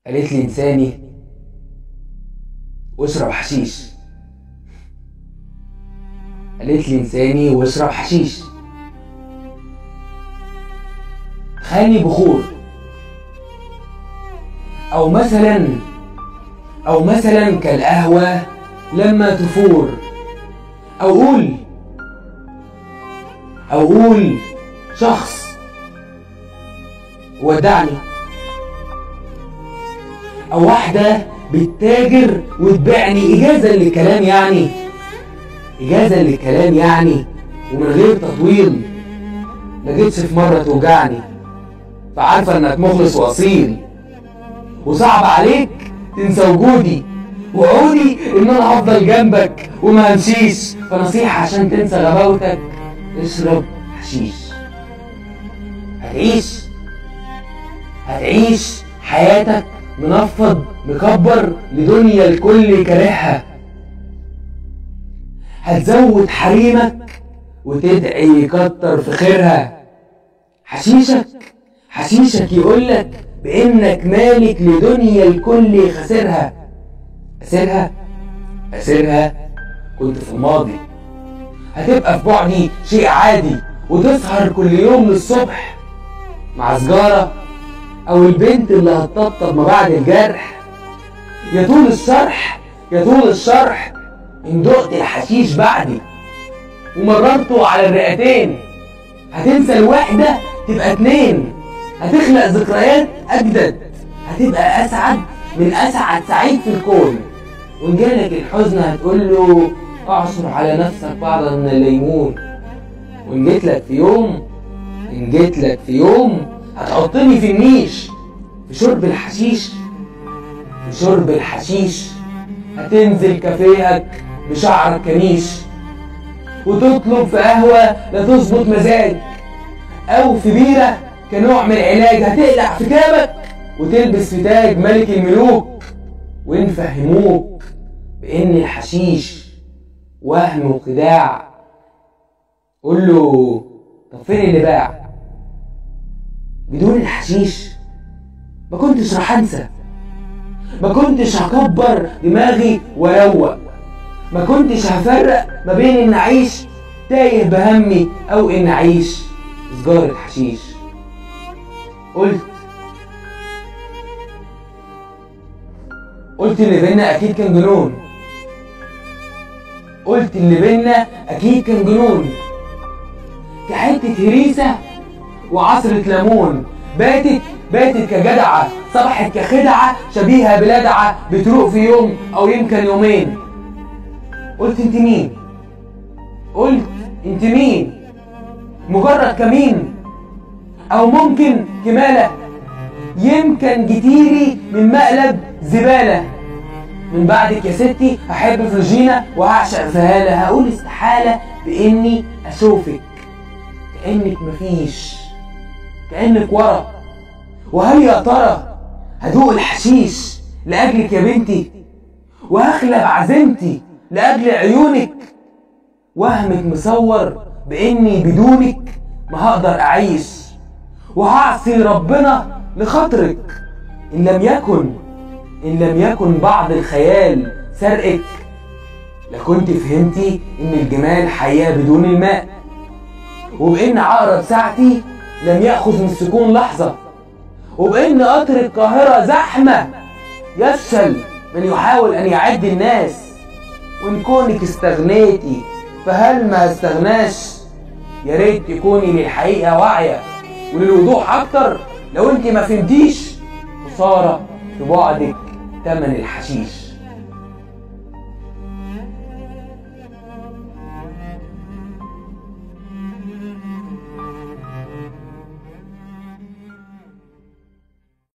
قالت لي انساني واشرب حشيش قالت لي انساني واشرب حشيش خاني بخور او مثلا او مثلا كالقهوة لما تفور او قول او قول شخص ودعني او واحدة بتتاجر وتبيعني اجازة للكلام يعني اجازة للكلام يعني ومن غير تطويل ما جيتش في مرة توجعني فعارفة انك مخلص واصيل وصعب عليك تنسى وجودي وعودي ان انا هفضل جنبك وما همشيش فنصيحة عشان تنسى غباوتك اشرب حشيش هتعيش هتعيش حياتك منفض مكبر لدنيا الكل كارهها هتزود حريمك وتدعي يكتر في خيرها حشيشك حشيشك يقولك بانك مالك لدنيا الكل خسرها اسرها اسرها كنت في الماضي هتبقى في بعدي شيء عادي وتسهر كل يوم للصبح مع سجارة أو البنت اللي هتطبطب ما بعد الجرح يا طول الشرح يا طول الشرح إن دقت الحشيش بعدي ومررته على الرئتين هتنسى الوحدة تبقى اتنين هتخلق ذكريات أجدد هتبقى أسعد من أسعد سعيد في الكون وإن جالك الحزن هتقول له اعصر على نفسك بعضا من الليمون وإن جيت لك في يوم إن جيت لك في يوم هتحطني في النيش في شرب الحشيش في شرب الحشيش هتنزل كافيهك بشعرك كنيش وتطلب في قهوة لا تظبط مزاج أو في بيرة كنوع من العلاج هتقلع في كابك وتلبس في تاج ملك الملوك وإن فهموك بإن الحشيش وهم وخداع قول له طب فين اللي باع بدون الحشيش ما كنتش راح انسى ما كنتش هكبر دماغي واروق ما كنتش هفرق ما بين ان اعيش تايه بهمي او ان اعيش سجارة حشيش قلت قلت اللي بينا اكيد كان جنون قلت اللي بينا اكيد كان جنون كحتة هريسة وعصرة ليمون باتت باتت كجدعة صبحت كخدعة شبيهة بلدعة بتروق في يوم أو يمكن يومين قلت انت مين قلت انت مين مجرد كمين أو ممكن كمالة يمكن جتيري من مقلب زبالة من بعدك يا ستي هحب فرجينا وهعشق في هالة هقول استحالة بإني أشوفك كأنك مفيش كأنك ورا وهل يا ترى هدوق الحشيش لأجلك يا بنتي وهخلب عزيمتي لأجل عيونك وهمك مصور بإني بدونك ما هقدر أعيش وهعصي ربنا لخاطرك إن لم يكن إن لم يكن بعض الخيال سرقك لكنت فهمتي إن الجمال حياة بدون الماء وبإن عقرب ساعتي لم يأخذ من السكون لحظة وبإن قطر القاهرة زحمة يفشل من يحاول أن يعد الناس وإن كونك استغنيتي فهل ما استغناش يا ريت تكوني للحقيقة واعية وللوضوح أكتر لو أنت ما فهمتيش خسارة في بعدك تمن الحشيش